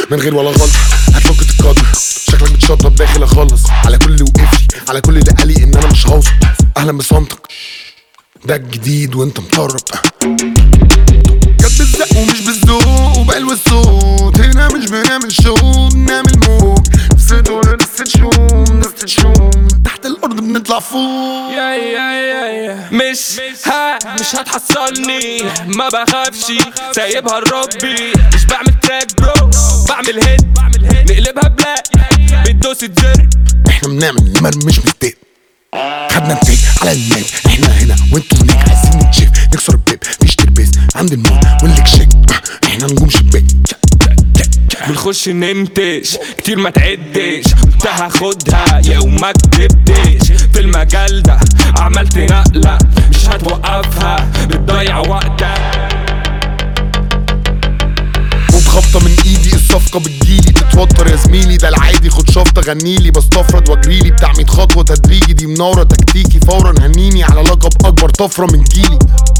من غير ولا غلط هتفك تتقدر شكلك بتشطب داخل اخلص على كل اللي وقف لي على كل اللي قالي ان انا مش هوصل اهلا بصمتك ده الجديد وانت مطرب جت بالزق ومش بالذوق وبقلب الصوت هنا مش بنعمل شو بنعمل موج نفس دول نفس تشوم نفس تشوم من تحت الارض بنطلع فوق يا يا يا يا مش ها مش هتحصلني ما بخافش سايبها لربي مش بعمل تراك برو بعمل هيت نقلبها بلاك بتدوس الزر احنا بنعمل المرمى مش مستيق خدنا التيك على النايم احنا هنا وانتوا هناك عايزين نتشيف نكسر البيب مفيش تربيس عند الموت واللي شيك احنا نجوم شباك بنخش نمتش كتير ما تعدش قلت هاخدها يا وما كدبتش في المجال ده عملت نقلة مش هتوقفها بتضيع وقتك خد خبطة من ايدي الصفقة بتجيلي تتوتر يا زميلي ده العادي خد شفطة غنيلي بستفرد واجريلي بتاع 100 خطوة تدريجي دي منورة تكتيكي فورا هنيني على لقب اكبر طفرة من جيلي